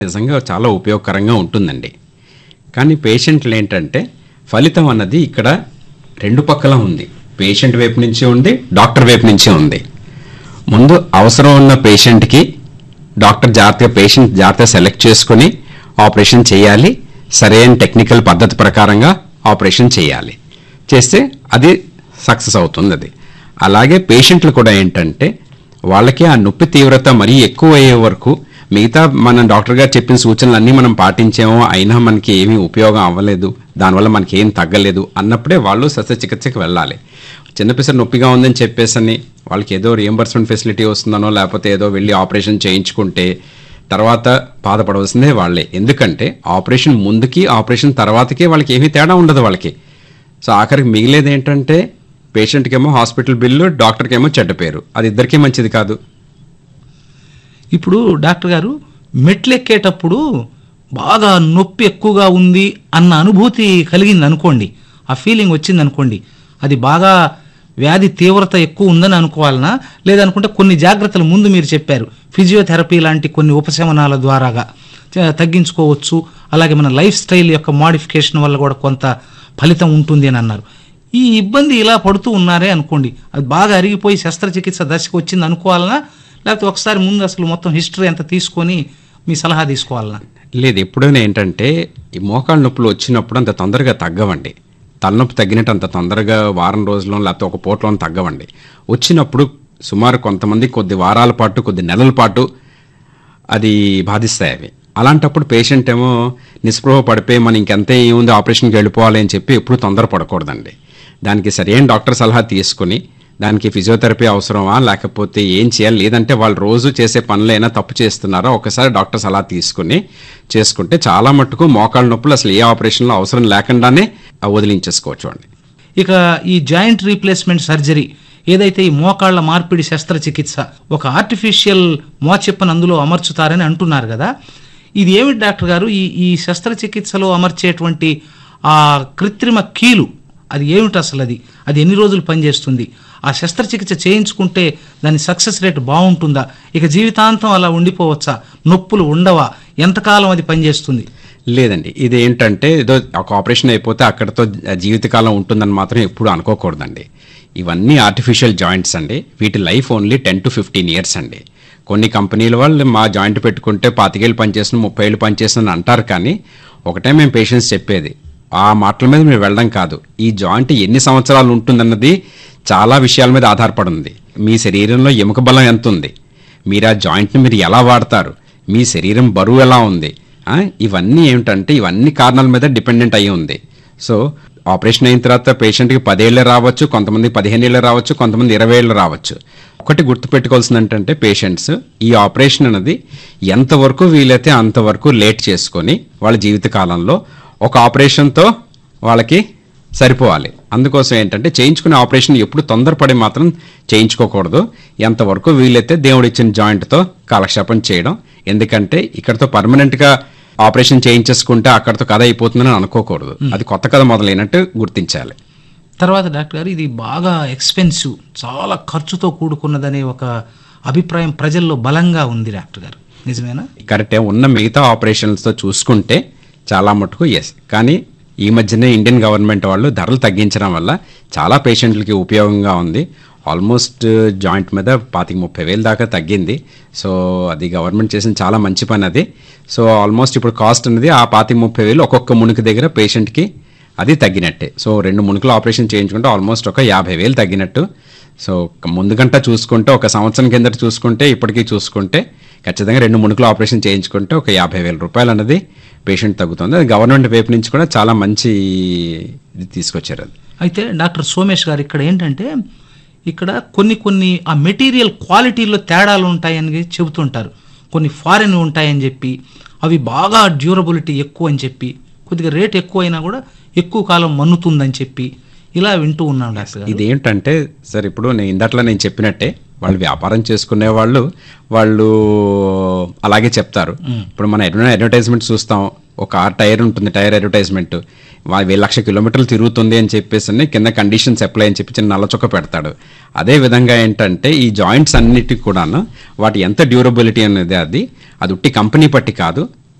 నిజంగా చాలా ఉపయోగకరంగా ఉంటుందండి కానీ పేషెంట్లు ఏంటంటే ఫలితం అన్నది ఇక్కడ రెండు పక్కల ఉంది పేషెంట్ వైపు నుంచి ఉంది డాక్టర్ వైపు నుంచి ఉంది ముందు అవసరం ఉన్న పేషెంట్కి డాక్టర్ జాగ్రత్తగా పేషెంట్ జాగ్రత్తగా సెలెక్ట్ చేసుకుని ఆపరేషన్ చేయాలి సరైన టెక్నికల్ పద్ధతి ప్రకారంగా ఆపరేషన్ చేయాలి చేస్తే అది సక్సెస్ అవుతుంది అది అలాగే పేషెంట్లు కూడా ఏంటంటే వాళ్ళకి ఆ నొప్పి తీవ్రత మరీ ఎక్కువ అయ్యే వరకు మిగతా మన డాక్టర్ గారు చెప్పిన సూచనలు అన్నీ మనం పాటించామో అయినా మనకి ఏమీ ఉపయోగం అవ్వలేదు దానివల్ల మనకి ఏం తగ్గలేదు అన్నప్పుడే వాళ్ళు శస్త్రచికిత్సకి వెళ్ళాలి చిన్నపిసరు నొప్పిగా ఉందని చెప్పేసని వాళ్ళకి ఏదో రియంబర్స్మెంట్ ఫెసిలిటీ వస్తుందనో లేకపోతే ఏదో వెళ్ళి ఆపరేషన్ చేయించుకుంటే తర్వాత బాధపడవలసిందే వాళ్ళే ఎందుకంటే ఆపరేషన్ ముందుకి ఆపరేషన్ తర్వాతకి వాళ్ళకి ఏమీ తేడా ఉండదు వాళ్ళకి సో ఆఖరికి మిగిలేది ఏంటంటే పేషెంట్కి ఏమో హాస్పిటల్ బిల్లు డాక్టర్కి ఏమో చెడ్డ పేరు అది ఇద్దరికీ మంచిది కాదు ఇప్పుడు డాక్టర్ గారు మెట్లు ఎక్కేటప్పుడు బాగా నొప్పి ఎక్కువగా ఉంది అన్న అనుభూతి కలిగింది అనుకోండి ఆ ఫీలింగ్ వచ్చింది అనుకోండి అది బాగా వ్యాధి తీవ్రత ఎక్కువ ఉందని అనుకోవాలనా లేదనుకుంటే కొన్ని జాగ్రత్తలు ముందు మీరు చెప్పారు ఫిజియోథెరపీ లాంటి కొన్ని ఉపశమనాల ద్వారాగా చ- తగ్గించుకోవచ్చు అలాగే మన లైఫ్ స్టైల్ యొక్క మాడిఫికేషన్ వల్ల కూడా కొంత ఫలితం ఉంటుంది అని అన్నారు ఈ ఇబ్బంది ఇలా పడుతూ ఉన్నారే అనుకోండి అది బాగా అరిగిపోయి శస్త్రచికిత్స దశకు వచ్చింది అనుకోవాలనా లేకపోతే ఒకసారి ముందు అసలు మొత్తం హిస్టరీ అంతా తీసుకొని మీ సలహా తీసుకోవాలనా లేదు ఎప్పుడైనా ఏంటంటే ఈ మోకాళ్ళ నొప్పులు వచ్చినప్పుడు అంత తొందరగా తగ్గవండి తలనొప్పి తగ్గినట్టు అంత తొందరగా వారం రోజుల్లో లేకపోతే ఒక పూటలో తగ్గవండి వచ్చినప్పుడు సుమారు కొంతమంది కొద్ది వారాల పాటు కొద్ది నెలల పాటు అది బాధిస్తాయి అవి అలాంటప్పుడు పేషెంట్ ఏమో నిస్పృహ పడిపోయి మనం ఇంకెంతే ఏముంది ఆపరేషన్కి వెళ్ళిపోవాలి అని చెప్పి ఎప్పుడు తొందరపడకూడదండి దానికి సరైన డాక్టర్ సలహా తీసుకుని దానికి ఫిజియోథెరపీ అవసరమా లేకపోతే ఏం చేయాలి లేదంటే వాళ్ళు రోజు చేసే పనులైనా తప్పు చేస్తున్నారా ఒకసారి డాక్టర్ సలహా తీసుకుని చేసుకుంటే చాలా మట్టుకు మోకాళ్ళ నొప్పులు అసలు ఏ ఆపరేషన్లో అవసరం లేకుండానే ఆ వదిలించేసుకోవచ్చు అండి ఇక ఈ జాయింట్ రీప్లేస్మెంట్ సర్జరీ ఏదైతే ఈ మోకాళ్ళ మార్పిడి శస్త్రచికిత్స ఒక ఆర్టిఫిషియల్ మోచెప్పను అందులో అమర్చుతారని అంటున్నారు కదా ఇది ఏమిటి డాక్టర్ గారు ఈ ఈ శస్త్రచికిత్సలో అమర్చేటువంటి ఆ కృత్రిమ కీలు అది ఏమిటి అసలు అది అది ఎన్ని రోజులు పనిచేస్తుంది ఆ శస్త్రచికిత్స చేయించుకుంటే దాని సక్సెస్ రేట్ బాగుంటుందా ఇక జీవితాంతం అలా ఉండిపోవచ్చా నొప్పులు ఉండవా ఎంతకాలం అది పనిచేస్తుంది లేదండి ఇది ఏంటంటే ఏదో ఒక ఆపరేషన్ అయిపోతే అక్కడతో జీవితకాలం ఉంటుందని మాత్రం ఎప్పుడు అనుకోకూడదండి ఇవన్నీ ఆర్టిఫిషియల్ జాయింట్స్ అండి వీటి life only ten to fifteen years అండి కొన్ని కంపెనీల వాళ్ళు మా జాయింట్ పెట్టుకుంటే పాతికేళ్ళు పనిచేసిన ముప్పై ఏళ్ళు పనిచేసిన అంటారు కానీ ఒకటే మేము పేషెంట్స్ చెప్పేది ఆ మాటల మీద మీరు వెళ్ళడం కాదు ఈ జాయింట్ ఎన్ని సంవత్సరాలు ఉంటుందన్నది చాలా విషయాల మీద ఆధారపడి ఉంది మీ శరీరంలో ఎముక బలం ఎంత ఉంది మీరు ఆ జాయింట్ని మీరు ఎలా వాడతారు మీ శరీరం బరువు ఎలా ఉంది ఆ, ఇవన్నీ ఏమిటంటే ఇవన్నీ కారణాల మీద డిపెండెంట్ అయి ఉంది సో ఆపరేషన్ అయిన తర్వాత పేషెంట్కి పదేళ్ళు రావచ్చు కొంతమంది పదిహేను ఏళ్ళు రావచ్చు కొంతమంది ఇరవై ఏళ్ళు రావచ్చు ఒకటి గుర్తుపెట్టుకోవాల్సింది ఏంటంటే పేషెంట్స్ ఈ ఆపరేషన్ అనేది ఎంతవరకు వీలైతే అంతవరకు లేట్ చేసుకొని వాళ్ళ జీవితకాలంలో ఒక ఆపరేషన్తో వాళ్ళకి సరిపోవాలి అందుకోసం ఏంటంటే చేయించుకునే ఆపరేషన్ ఎప్పుడు తొందరపడి మాత్రం చేయించుకోకూడదు ఎంతవరకు వీలైతే దేవుడు ఇచ్చిన జాయింట్తో కాలక్షేపం చేయడం ఎందుకంటే ఇక్కడతో పర్మనెంట్గా ఆపరేషన్ చేయించేసుకుంటే అక్కడతో కథ అయిపోతుందని అనుకోకూడదు అది కొత్త కథ మొదలైనట్టు గుర్తించాలి తర్వాత డాక్టర్ గారు ఇది బాగా ఎక్స్పెన్సివ్ చాలా ఖర్చుతో కూడుకున్నదనే ఒక అభిప్రాయం ప్రజల్లో బలంగా ఉంది డాక్టర్ గారు నిజమేనా కరెక్టే ఉన్న మిగతా ఆపరేషన్స్తో చూసుకుంటే చాలా మటుకు ఎస్ కానీ ఈ మధ్యనే ఇండియన్ గవర్నమెంట్ వాళ్ళు ధరలు తగ్గించడం వల్ల చాలా పేషెంట్లకి ఉపయోగంగా ఉంది ఆల్మోస్ట్ జాయింట్ మీద పాతిక ముప్పై వేలు దాకా తగ్గింది సో అది గవర్నమెంట్ చేసిన చాలా మంచి పని అది సో ఆల్మోస్ట్ ఇప్పుడు కాస్ట్ అనేది ఆ పాతిక ముప్పై వేలు ఒక్కొక్క మునుకు దగ్గర పేషెంట్కి అది తగ్గినట్టే సో రెండు మునుకులు ఆపరేషన్ చేయించుకుంటే ఆల్మోస్ట్ ఒక యాభై వేలు తగ్గినట్టు సో ముందుగంట చూసుకుంటే ఒక సంవత్సరం కిందట చూసుకుంటే ఇప్పటికీ చూసుకుంటే ఖచ్చితంగా రెండు మునుకులు ఆపరేషన్ చేయించుకుంటే ఒక యాభై వేల రూపాయలు అన్నది పేషెంట్ తగ్గుతుంది అది గవర్నమెంట్ వైపు నుంచి కూడా చాలా మంచి ఇది తీసుకొచ్చారు అది అయితే డాక్టర్ సోమేష్ గారు ఇక్కడ ఏంటంటే ఇక్కడ కొన్ని కొన్ని ఆ మెటీరియల్ క్వాలిటీలో తేడాలు ఉంటాయని చెబుతుంటారు కొన్ని ఫారెన్ ఉంటాయని చెప్పి అవి బాగా డ్యూరబిలిటీ ఎక్కువ అని చెప్పి కొద్దిగా రేట్ ఎక్కువ అయినా కూడా ఎక్కువ కాలం మన్నుతుందని చెప్పి ఇలా వింటూ ఉన్నాం డాక్టర్ గారు ఇది ఏంటంటే సార్ ఇప్పుడు నేను ఇందట్లో నేను చెప్పినట్టే వాళ్ళు వ్యాపారం చేసుకునే వాళ్ళు వాళ్ళు అలాగే చెప్తారు ఇప్పుడు మన అడ్వర్టైజ్మెంట్ చూస్తాం ఒక ఆర్ టైర్ ఉంటుంది టైర్ అడ్వర్టైజ్మెంట్ వెయ్యి లక్ష కిలోమీటర్లు తిరుగుతుంది అని చెప్పేసి అని కింద కండిషన్స్ అప్లై అని చెప్పి చిన్న నల్ల చొక్క పెడతాడు అదే విధంగా ఏంటంటే ఈ జాయింట్స్ అన్నిటికి కూడాను వాటి ఎంత డ్యూరబిలిటీ అనేది అది అది ఉట్టి కంపెనీ పట్టి కాదు